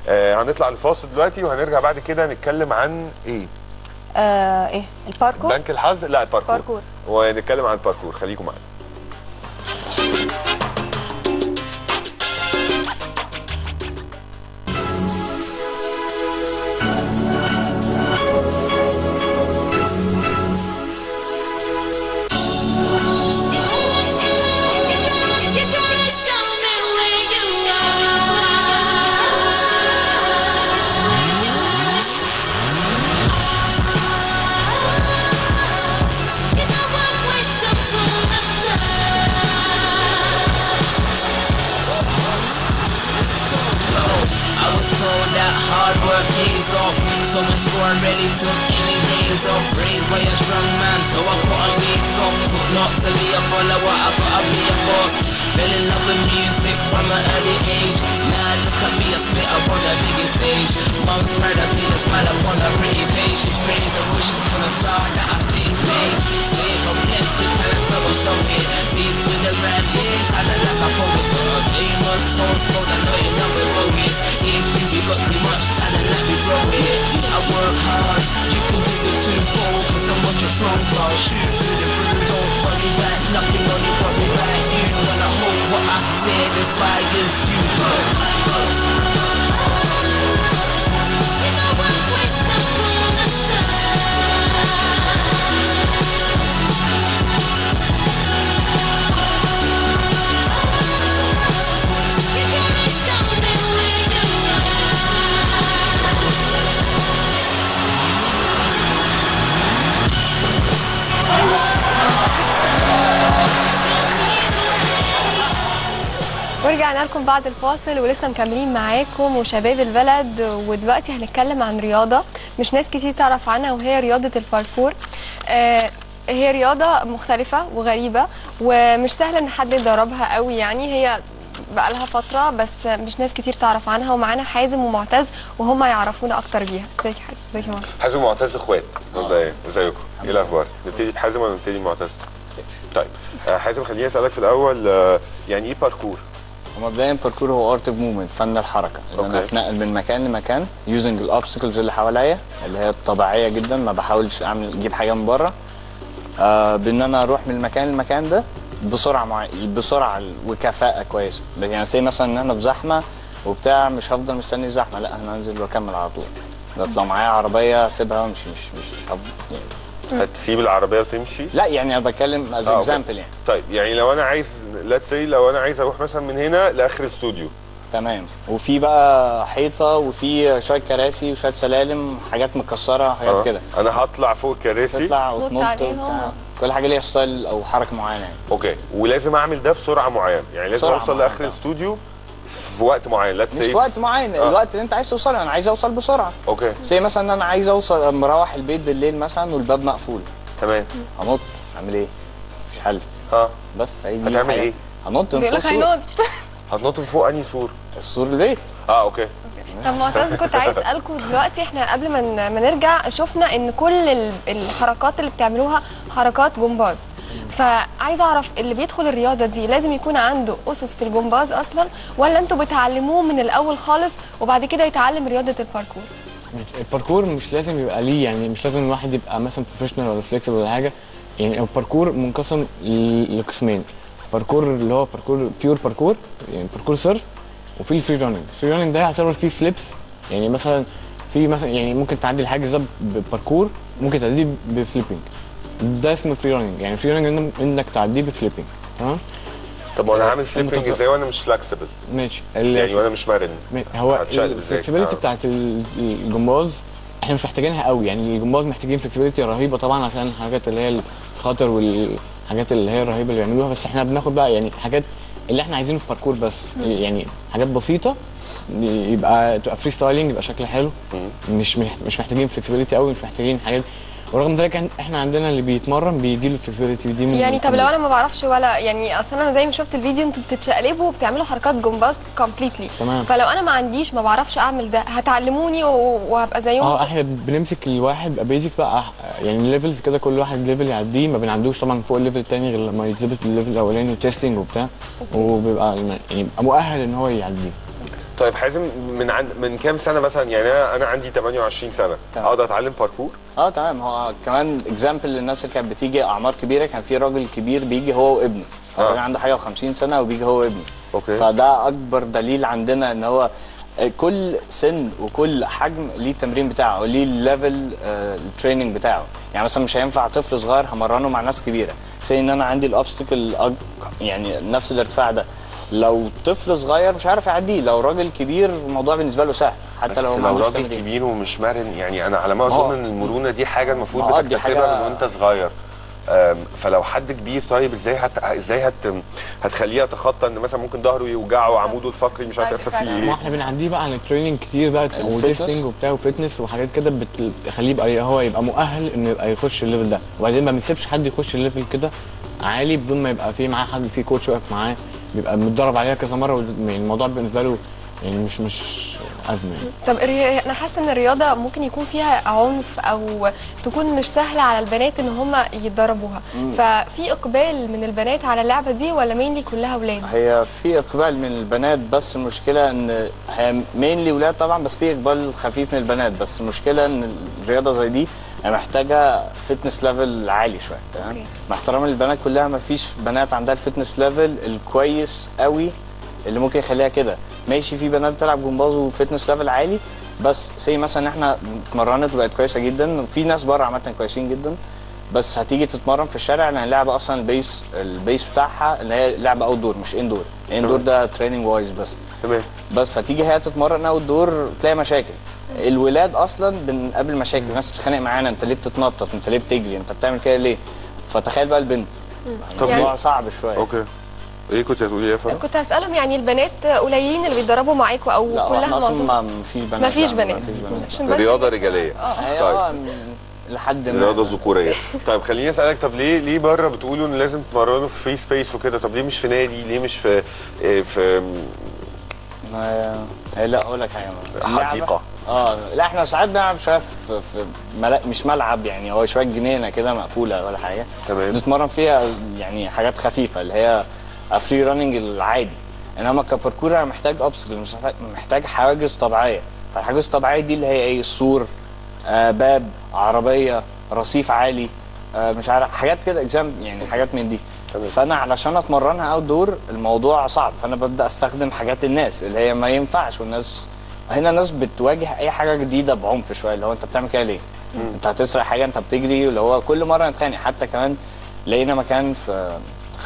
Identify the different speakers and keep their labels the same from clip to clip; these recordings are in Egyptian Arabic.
Speaker 1: آه هنطلع الفاصل دلوقتي وهنرجع بعد كده نتكلم عن ايه
Speaker 2: آه ايه الباركور
Speaker 1: بنك الحظ لا الباركور
Speaker 2: باركور.
Speaker 1: ونتكلم عن الباركور خليكم معانا
Speaker 3: You gotta show me where you are. You know I wish the moon was
Speaker 4: I was told that hard work pays off So much more I'm ready to any days off Raised by a strong man so I put on gigs off Took not to be a follower, I gotta be a boss Fell in love with music from an early age Now look at me, I spit up on the biggest stage Mom's proud, I see the smile upon her pretty face She prays and wishes from the start that I stay safe Safe, I'm blessed with talent, so I'm showing Deep with the grand, yeah, kinda like a poet But gamers don't smoke, I know you know it always If you we got too much talent, let me grow it I work hard, you can do it too Focus on what you're from, bro Shoot through the roof, don't worry about nothing, only worry about you And I hope what I said inspires you
Speaker 3: You know I wish the moon was You gotta show me where you
Speaker 5: ورجعنا لكم بعد الفاصل ولسه مكملين معاكم وشباب البلد ودلوقتي هنتكلم عن رياضة مش ناس كتير تعرف عنها وهي رياضة الباركور آه هي رياضة مختلفة وغريبة ومش سهل ان حد يدربها قوي يعني هي بقالها فترة بس مش ناس كتير تعرف عنها ومعانا حازم ومعتز وهم يعرفونا اكتر بيها ازيك يا حازم ازيك يا معتز
Speaker 1: حازم ومعتز اخوات مبدئيا ازيكم ايه الاخبار نبتدي بحازم ولا نبتدي بمعتز طيب آه حازم خليني اسالك في الاول آه يعني ايه باركور
Speaker 6: ومبدئيا الباركور هو ارت اوف موفمنت فن الحركه ان انا
Speaker 1: أوكي.
Speaker 6: اتنقل من مكان لمكان يوزنج الاوبستكلز اللي حواليا اللي هي الطبيعيه جدا ما بحاولش اعمل اجيب حاجه من بره آه بان انا اروح من المكان للمكان ده بسرعه مع... بسرعه وكفاءه كويسه يعني زي مثلا ان انا في زحمه وبتاع مش هفضل مستني الزحمه لا انا هنزل واكمل على طول ده لو معايا عربيه اسيبها وامشي مش مش هفضل يعني
Speaker 1: هتسيب العربيه وتمشي
Speaker 6: لا يعني انا بتكلم از
Speaker 1: آه، أوكي.
Speaker 6: اكزامبل يعني
Speaker 1: طيب يعني لو انا عايز ليتس سي لو انا عايز اروح مثلا من هنا لاخر الاستوديو
Speaker 6: تمام وفي بقى حيطه وفي شويه كراسي وشويه سلالم حاجات مكسره حاجات
Speaker 1: آه.
Speaker 6: كده
Speaker 1: انا هطلع فوق الكراسي
Speaker 6: تطلع
Speaker 5: تنط
Speaker 6: وتنط
Speaker 5: عليهم.
Speaker 6: وبتاع كل حاجه ليها ستايل او حركه معينه يعني
Speaker 1: اوكي ولازم اعمل ده في سرعه معينه يعني لازم
Speaker 6: سرعة
Speaker 1: اوصل
Speaker 6: معينة
Speaker 1: لاخر
Speaker 6: طبعا.
Speaker 1: الاستوديو في وقت معين ليتس
Speaker 6: مش
Speaker 1: سي
Speaker 6: في وقت معين
Speaker 1: آه.
Speaker 6: الوقت اللي انت عايز توصله انا عايز اوصل بسرعه
Speaker 1: اوكي
Speaker 6: زي مثلا ان انا عايز اوصل مروح البيت بالليل مثلا والباب مقفول
Speaker 1: تمام
Speaker 6: انط اعمل ايه مفيش حل
Speaker 1: اه
Speaker 6: بس هي دي
Speaker 1: هتعمل
Speaker 6: حاجة.
Speaker 1: ايه؟
Speaker 6: هنط من
Speaker 5: بيقول
Speaker 6: فوق
Speaker 5: لك
Speaker 6: سور
Speaker 5: هينط
Speaker 1: هتنط من فوق انهي سور
Speaker 6: السور البيت
Speaker 1: اه اوكي
Speaker 5: طب معتز كنت عايز اسالكم دلوقتي احنا قبل ما ن- ما نرجع شفنا ان كل ال- الحركات اللي بتعملوها حركات جمباز فعايز اعرف اللي بيدخل الرياضه دي لازم يكون عنده اسس في الجمباز اصلا ولا انتوا بتعلموه من الاول خالص وبعد كده يتعلم رياضه الباركور
Speaker 7: الباركور مش لازم يبقى ليه يعني مش لازم الواحد يبقى مثلا بروفيشنال ولا فليكسبل ولا حاجه يعني الباركور منقسم ل- لقسمين باركور اللي هو باركور بيور باركور يعني باركور سيرف وفي الفري راننج الفري راننج ده يعتبر فيه فليبس يعني مثلا في مثلا يعني ممكن تعدي الحاجز ده بباركور ممكن تعديه بفليبنج ده اسمه فري راننج يعني فري راننج انك تعديه بفليبنج تمام
Speaker 1: طب ما انا
Speaker 7: آه،
Speaker 1: هعمل فليبنج
Speaker 7: المتطلب.
Speaker 1: ازاي وانا مش فلكسبل
Speaker 7: ماشي
Speaker 1: يعني وانا مش مرن
Speaker 7: م- هو
Speaker 1: هتشقلب ازاي؟
Speaker 7: الفلكسبيليتي
Speaker 1: آه.
Speaker 7: بتاعت ال- الجمباز احنا مش محتاجينها قوي يعني الجمباز محتاجين فلكسبيليتي رهيبه طبعا عشان الحاجات اللي هي الخطر والحاجات اللي هي الرهيبه اللي بيعملوها بس احنا بناخد بقى يعني حاجات اللي احنا عايزينه في باركور بس يعني حاجات بسيطه يبقى تبقى فري ستايلينج يبقى شكل حلو مش مح- مش محتاجين فلكسبيليتي قوي مش محتاجين حاجات ورغم ذلك إحنا- احنا عندنا اللي بيتمرن بيجي له الفلكسبيليتي دي من
Speaker 5: يعني طب لو انا ما بعرفش ولا يعني اصل انا زي ما شفت الفيديو انتوا بتتشقلبوا وبتعملوا حركات جمباز كومبليتلي
Speaker 7: تمام.
Speaker 5: فلو انا ما عنديش ما بعرفش اعمل ده هتعلموني و- وهبقى زيهم
Speaker 7: اه احنا بنمسك الواحد بقى بيزك بقى يعني ليفلز كده كل واحد ليفل يعديه ما بنعدوش طبعا فوق الليفل التاني غير لما يتظبط الليفل الاولاني وتيستنج وبتاع وبيبقى يعني يبقى مؤهل ان هو يعديه
Speaker 1: طيب حازم من عن من كام سنه مثلا يعني انا انا عندي 28 سنه
Speaker 6: تمام.
Speaker 1: اقدر اتعلم باركور
Speaker 6: اه تمام هو كمان اكزامبل للناس اللي كانت بتيجي اعمار كبيره كان في راجل كبير بيجي هو وابنه هو
Speaker 1: آه.
Speaker 6: كان عنده حاجه و50 سنه وبيجي هو وابنه
Speaker 1: أوكي.
Speaker 6: فده اكبر دليل عندنا ان هو كل سن وكل حجم ليه التمرين بتاعه وليه الليفل التريننج بتاعه يعني مثلا مش هينفع طفل صغير همرنه مع ناس كبيره زي ان انا عندي الاوبستكل يعني نفس الارتفاع ده لو طفل صغير مش عارف يعديه لو راجل كبير الموضوع بالنسبه له سهل حتى
Speaker 1: بس
Speaker 6: لو ما
Speaker 1: لو
Speaker 6: عندوش
Speaker 1: راجل
Speaker 6: تمرين.
Speaker 1: كبير ومش مرن يعني انا على ما
Speaker 6: ما هو-
Speaker 1: اظن ان المرونه دي حاجه المفروض
Speaker 6: ما هو دي
Speaker 1: بتكتسبها
Speaker 6: حاجة-
Speaker 1: من وانت صغير أم، فلو حد كبير طيب ازاي هت... ازاي هت... هتخليه يتخطى ان مثلا ممكن ظهره يوجعه عموده الفقري مش عارف
Speaker 5: أيوة
Speaker 1: يحصل فيه
Speaker 5: فعلا.
Speaker 7: ما
Speaker 1: ايه
Speaker 7: احنا بنعديه بقى عن التريننج كتير بقى
Speaker 6: الفتنس؟
Speaker 7: وتيستنج وبتاع وفتنس وحاجات كده بت- بتخليه يبقى هو يبقى مؤهل انه يبقى يخش الليفل ده وبعدين ما بنسيبش حد يخش الليفل كده عالي بدون ما يبقى في معاه حد في كوتش واقف معاه بيبقى متدرب عليها كذا مره ود- يعني الموضوع بالنسبه له يعني مش مش ازمه يعني.
Speaker 5: طب الري- انا حاسه ان الرياضه ممكن يكون فيها عنف او تكون مش سهله على البنات ان هم يتدربوها ففي اقبال من البنات على اللعبه دي ولا مينلي كلها اولاد
Speaker 6: هي في اقبال من البنات بس المشكله ان هي مينلي ولاد طبعا بس في اقبال خفيف من البنات بس المشكله ان الرياضه زي دي هي محتاجه فتنس ليفل عالي شويه تمام
Speaker 5: أوكي.
Speaker 6: مع احترامي للبنات كلها ما فيش بنات عندها الفتنس ليفل الكويس قوي اللي ممكن يخليها كده ماشي في بنات بتلعب جمباز وفتنس ليفل عالي بس زي مثلا احنا اتمرنت وبقت كويسه جدا وفي ناس بره عامه كويسين جدا بس هتيجي تتمرن في الشارع لان اللعبه اصلا البيس البيس بتاعها اللي هي لعبه اوت دور مش اندور اندور ده تريننج وايز بس
Speaker 1: تمام
Speaker 6: بس فتيجي هي تتمرن اوت دور تلاقي مشاكل الولاد اصلا بنقابل مشاكل الناس بتتخانق معانا انت ليه بتتنطط انت ليه بتجري انت بتعمل كده ليه فتخيل بقى البنت
Speaker 1: طب
Speaker 6: الموضوع
Speaker 5: يعني-
Speaker 6: صعب شويه
Speaker 1: اوكي ايه كنت هتقولي ايه يا فندم؟
Speaker 5: كنت هسالهم يعني البنات قليلين اللي بيتدربوا معاكم او
Speaker 6: لا
Speaker 5: كلها
Speaker 6: احنا اصلا
Speaker 5: معظم
Speaker 6: ما فيش بنات
Speaker 5: ما فيش
Speaker 6: لا،
Speaker 5: بنات
Speaker 6: ما فيش بنات
Speaker 5: عشان بس
Speaker 1: رياضه رجاليه
Speaker 6: هي
Speaker 1: طيب
Speaker 6: اه لحد ما
Speaker 1: رياضه ذكوريه طيب خليني اسالك طب ليه ليه بره بتقولوا ان لازم تمرنوا في فري سبيس وكده طب ليه مش في نادي ليه مش في إيه، في
Speaker 6: ما هي لا اقول لك حاجه اللعبة-
Speaker 1: حديقة.
Speaker 6: اه لا احنا ساعات بنلعب شويه في, في ملا... مش ملعب يعني هو شويه جنينه كده مقفوله ولا حاجه
Speaker 1: تمام.
Speaker 6: بنتمرن فيها يعني حاجات خفيفه اللي هي فري راننج العادي انما كباركور انا محتاج اوبستكل مش محتاج, محتاج حواجز طبيعيه فالحواجز الطبيعيه دي اللي هي ايه السور آه باب عربيه رصيف عالي آه مش عارف حاجات كده اكزام يعني حاجات من دي
Speaker 1: تمام.
Speaker 6: فانا علشان اتمرنها اوت دور الموضوع صعب فانا ببدا استخدم حاجات الناس اللي هي ما ينفعش والناس هنا الناس بتواجه اي حاجه جديده بعنف شويه اللي هو انت بتعمل كده ليه؟ انت هتسرق حاجه انت بتجري اللي هو كل مره نتخانق حتى كمان لقينا مكان في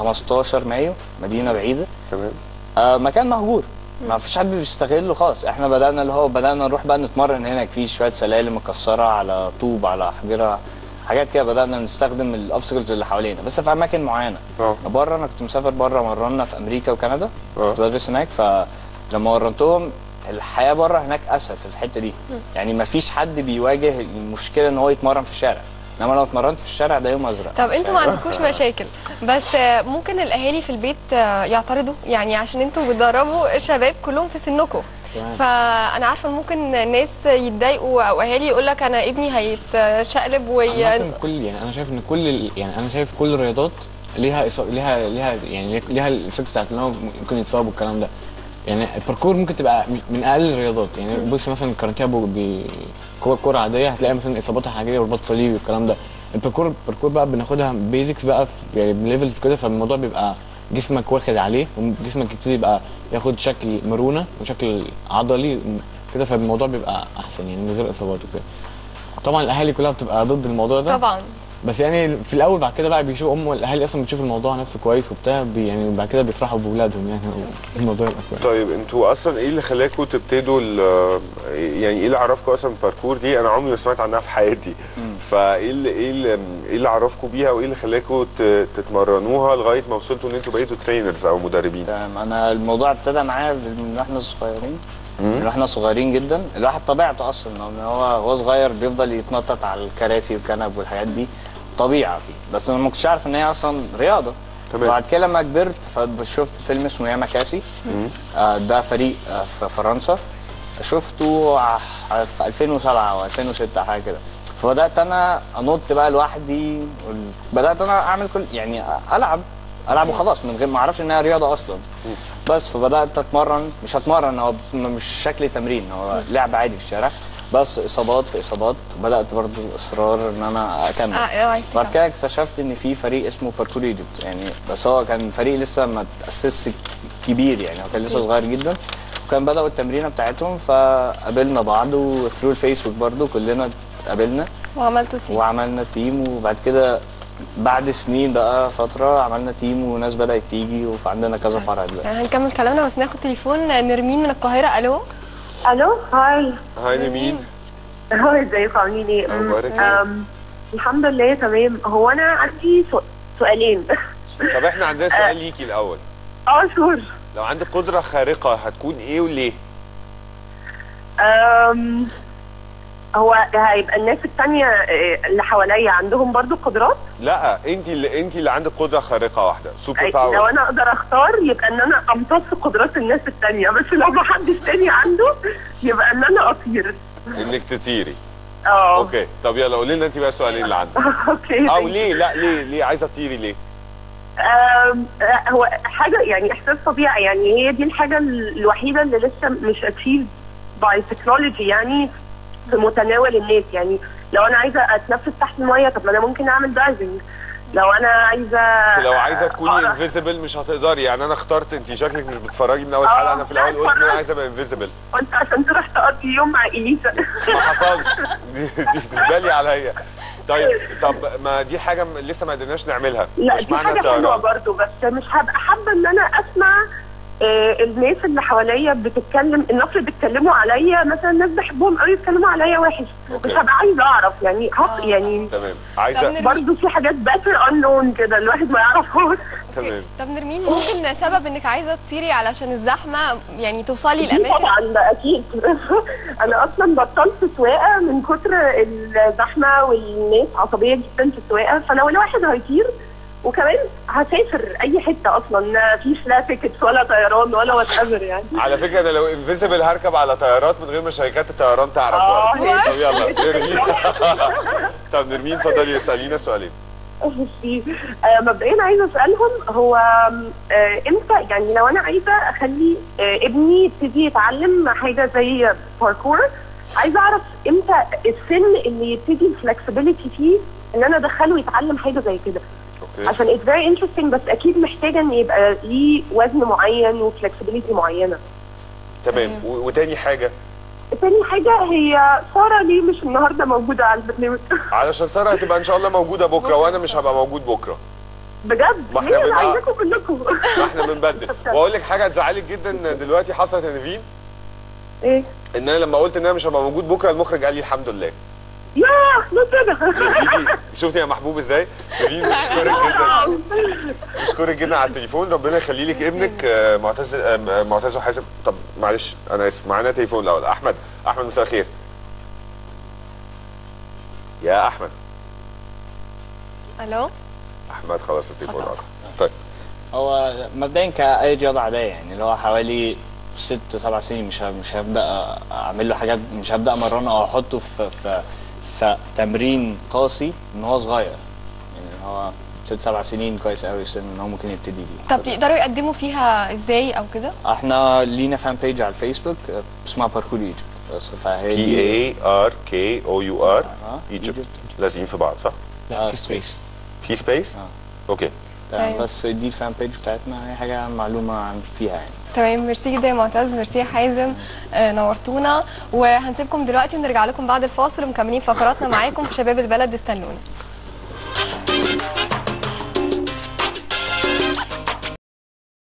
Speaker 6: 15 مايو مدينه بعيده
Speaker 1: تمام
Speaker 6: آه مكان مهجور ما فيش حد بيستغله خالص احنا بدانا اللي هو بدانا نروح بقى نتمرن هناك في شويه سلالم مكسره على طوب على احجره حاجات كده بدانا نستخدم الاوبستكلز اللي حوالينا بس في اماكن معينه
Speaker 1: اه.
Speaker 6: بره انا كنت مسافر بره مرنا في امريكا وكندا
Speaker 1: اه.
Speaker 6: كنت بدرس هناك فلما مرنتهم الحياه بره هناك اسهل في الحته دي يعني ما فيش حد بيواجه المشكله ان هو يتمرن في الشارع انما لو اتمرنت في الشارع ده يوم ازرق
Speaker 5: طب انتوا ما عندكوش مشاكل بس آه، ممكن الاهالي في البيت آه، يعترضوا يعني عشان انتوا بتدربوا شباب كلهم في سنكم
Speaker 7: تمام.
Speaker 5: فانا عارفه ممكن ناس يتضايقوا او اهالي يقول لك انا ابني هيتشقلب وي...
Speaker 7: عامة كل يعني انا شايف ان كل ال- يعني انا شايف كل الرياضات ليها إصا- ليها ليها يعني ليها الافكت بتاعت ان هو ممكن يتصاب والكلام ده يعني الباركور ممكن تبقى م- من اقل الرياضات يعني بص مثلا الكاراتيه بو- بي كوره كوره عاديه هتلاقي مثلا اصاباتها حاجيه ورباط صليبي والكلام ده الباركور الباركور بقى بناخدها بيزكس بقى في يعني بليفلز كده فالموضوع بيبقى جسمك واخد عليه وجسمك يبتدي يبقى ياخد شكل مرونه وشكل عضلي كده فالموضوع بيبقى احسن يعني من غير اصابات وكده طبعا الاهالي كلها بتبقى ضد الموضوع ده
Speaker 5: طبعا
Speaker 7: بس يعني في الاول بعد كده بقى بيشوفوا ام الاهالي اصلا بتشوف الموضوع نفسه كويس وبتاع بي يعني بعد كده بيفرحوا باولادهم يعني الموضوع يبقى كويس
Speaker 1: طيب انتوا اصلا ايه اللي خلاكم تبتدوا ال- يعني ايه اللي عرفكم اصلا الباركور دي انا عمري ما سمعت عنها في حياتي فايه اللي ايه اللي ايه اللي عرفكم بيها وايه اللي خلاكم ت- تتمرنوها لغايه ما وصلتوا ان انتوا بقيتوا ترينرز او مدربين
Speaker 6: تمام انا الموضوع ابتدى معايا من واحنا صغيرين من واحنا صغيرين جدا الواحد طبيعته اصلا ان هو هو صغير بيفضل يتنطط على الكراسي والكنب والحاجات دي طبيعه فيه بس انا ما كنتش عارف ان هي اصلا رياضه
Speaker 1: تمام.
Speaker 6: وبعد كده لما كبرت فشفت فيلم اسمه ياما كاسي آه ده فريق آه في فرنسا شفته ع- في 2007 او 2006 حاجه كده فبدات انا انط بقى لوحدي وال- بدات انا اعمل كل يعني العب العب وخلاص من غير ما اعرفش انها رياضه اصلا بس فبدات اتمرن مش هتمرن هو مش شكل تمرين هو لعب عادي في الشارع بس اصابات في اصابات بدات برضو اصرار ان انا اكمل
Speaker 5: اه اه عايز
Speaker 6: بعد
Speaker 5: تكمل.
Speaker 6: كده اكتشفت ان في فريق اسمه باركور ايجيبت يعني بس هو كان فريق لسه ما تاسسش كبير يعني هو كان لسه صغير جدا وكان بداوا التمرينه بتاعتهم فقابلنا بعض وثرو الفيسبوك برضو كلنا قابلنا
Speaker 5: وعملتوا تيم
Speaker 6: وعملنا تيم وبعد كده بعد سنين بقى فتره عملنا تيم وناس بدات تيجي وعندنا كذا فرع دلوقتي
Speaker 5: هنكمل كلامنا بس ناخد تليفون نرمين من القاهره الو
Speaker 8: الو هاي
Speaker 1: هاي مين
Speaker 8: هاي ازيكم عاملين ايه؟ أم،
Speaker 1: أخبارك إيه؟
Speaker 8: أم، الحمد لله تمام هو انا عندي سو- سؤالين
Speaker 1: طب احنا عندنا سؤال ليكي الاول
Speaker 8: اه شور
Speaker 1: لو عندك قدره خارقه هتكون ايه وليه
Speaker 8: أم، هو هيبقى الناس التانية آه، اللي حواليا عندهم برضو قدرات
Speaker 1: لا انت اللي انت اللي عندك قدره خارقه واحده سوبر
Speaker 8: لو
Speaker 1: باور
Speaker 8: انا اقدر اختار يبقى ان انا امتص قدرات الناس التانية بس لو ما حدش تاني عنده يبقى ان انا اطير
Speaker 1: انك تطيري
Speaker 8: اه
Speaker 1: اوكي طب يلا قولي لنا انت بقى السؤالين اللي عندك
Speaker 8: اوكي
Speaker 1: او ليه لا ليه ليه عايزه تطيري ليه
Speaker 8: آم، آه، هو حاجة يعني إحساس طبيعي يعني هي دي الحاجة ال- الوحيدة اللي لسه مش achieved by technology يعني في متناول الناس يعني لو أنا عايزة أتنفس تحت المية طب ما أنا ممكن أعمل دايفنج لو أنا عايزة
Speaker 1: بس لو عايزه تكوني
Speaker 8: أقرأ.
Speaker 1: انفيزبل مش هتقدري يعني انا اخترت انت شكلك مش بتتفرجي من اول
Speaker 8: آه،
Speaker 1: حلقه انا في الاول
Speaker 8: لا،
Speaker 1: قلت ان انا
Speaker 8: اتفرجت.
Speaker 1: عايزه ابقى انفيزبل
Speaker 8: قلت عشان تروح تقضي يوم مع إليسا
Speaker 1: ما حصلش دي دي بالي عليا طيب طب ما دي حاجه م- لسه ما قدرناش نعملها
Speaker 8: لا
Speaker 1: مش
Speaker 8: دي
Speaker 1: معنى
Speaker 8: حاجة حلوة
Speaker 1: طيران
Speaker 8: برضو بس مش هبقى حابة إن أنا أسمع آه، الناس اللي حواليا بتتكلم النفر بيتكلموا عليا مثلا ناس بحبهم قوي يتكلموا عليا وحش
Speaker 1: أوكي.
Speaker 8: مش هبقى عايزه اعرف يعني هق يعني
Speaker 1: تمام
Speaker 5: طب
Speaker 1: عايزه
Speaker 5: نرمين
Speaker 8: برضه في حاجات better unknown كده الواحد ما يعرفهاش
Speaker 1: تمام
Speaker 5: طب نرمين ممكن سبب انك عايزه تطيري علشان الزحمه يعني توصلي
Speaker 8: دي
Speaker 5: الاماكن
Speaker 8: طبعا ده اكيد انا اصلا بطلت سواقه من كتر الزحمه والناس عصبيه جدا في السواقه فلو الواحد هيطير وكمان هسافر اي حته اصلا ما فيش لا تيكتس ولا طيران ولا وات ايفر يعني
Speaker 1: على فكره انا لو انفيزبل هركب على طيارات من غير ما شركات الطيران تعرف
Speaker 8: آه،
Speaker 1: برضه.
Speaker 8: هي
Speaker 1: طب يلا نرمين طب نرمين اتفضلي اسالينا سؤالين
Speaker 8: بصي آه، مبدئيا عايزه اسالهم هو آه، امتى يعني لو انا عايزه اخلي آه، ابني يبتدي يتعلم حاجه زي باركور عايزه اعرف امتى السن اللي يبتدي الفلكسبيليتي فيه ان انا ادخله يتعلم حاجه زي كده
Speaker 1: اوكي
Speaker 8: عشان اتس فيري انترستنج بس اكيد محتاجه ان يبقى ليه وزن معين وفلكسبيليتي معينه
Speaker 1: تمام و- وتاني حاجه
Speaker 8: تاني حاجه هي ساره ليه مش النهارده موجوده على البرنامج
Speaker 1: علشان ساره هتبقى ان شاء الله موجوده بكره وانا مش هبقى موجود بكره
Speaker 8: بجد
Speaker 1: ما احنا
Speaker 8: ليه انا
Speaker 1: بنبقى-
Speaker 8: عايزاكم كلكم
Speaker 1: ما احنا بنبدل واقول لك حاجه هتزعلك جدا دلوقتي حصلت يا نيفين
Speaker 8: ايه
Speaker 1: ان انا لما قلت ان انا مش هبقى موجود بكره المخرج قال لي الحمد لله
Speaker 8: يا ليه كده
Speaker 1: نيجي شفتي يا محبوب ازاي؟ نيفين بشكرك جدا بشكرك جدا على التليفون ربنا يخلي لك ابنك آه، معتز آه، معتز وحازم طب معلش انا اسف معانا تليفون الاول احمد احمد مساء الخير يا احمد
Speaker 5: الو
Speaker 1: احمد خلاص التليفون قطع طيب
Speaker 6: هو مبدئيا كأي رياضة عادية يعني اللي هو حوالي ست سبع سنين مش ه- مش هبدأ أعمل له حاجات مش هبدأ أمرنه أو أحطه في في في تمرين قاسي من هو صغير يعني هو ست سبع سنين كويس قوي سن ان هو ممكن يبتدي دي
Speaker 5: طب تقدروا يقدموا فيها ازاي او كده
Speaker 6: احنا لينا فان بيج على الفيسبوك آه، اسمها باركور ايجيبت بس فهي
Speaker 1: بي
Speaker 6: دي
Speaker 1: اي ار كي او يو ار
Speaker 6: آه،
Speaker 1: ايجيبت
Speaker 6: Egypt.
Speaker 1: لازقين في بعض صح؟
Speaker 6: آه، سبيس
Speaker 1: في سبيس؟ اوكي
Speaker 6: تمام
Speaker 5: أيوة.
Speaker 6: بس دي الفان بيج بتاعتنا هي حاجه معلومه عن فيها يعني
Speaker 5: تمام ميرسي جدا يا معتز ميرسي يا حازم آه نورتونا وهنسيبكم دلوقتي ونرجع لكم بعد الفاصل ومكملين فقراتنا معاكم في شباب البلد استنونا